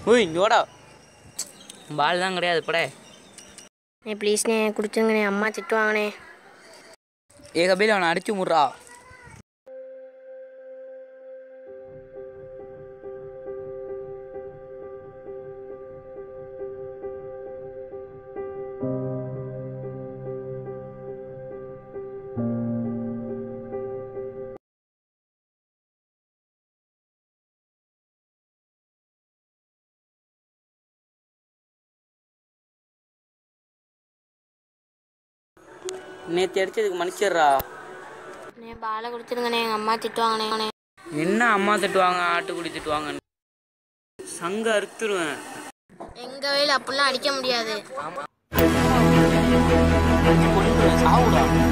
ஓய் இங்கோடா பால் தான் கிடையாது படே நே ப்ளீஸ்ண்ணே கொடுத்துருங்கண்ணே அம்மா திட்டுவாங்கண்ணே ஏ கபில் அவனை அடிச்சு முட்றா நேற்று அடிச்சதுக்கு மன்னிச்சிடுறா நே பாலை கொடுத்துருங்கண்ணே எங்கள் அம்மா திட்டுவாங்கண்ணே என்ன அம்மா திட்டுவாங்க ஆட்டுக்குடி திட்டுவாங்க சங்க அறுத்துருவேன் எங்கள் வயலில் அப்படிலாம் அடிக்க முடியாது சாவுடா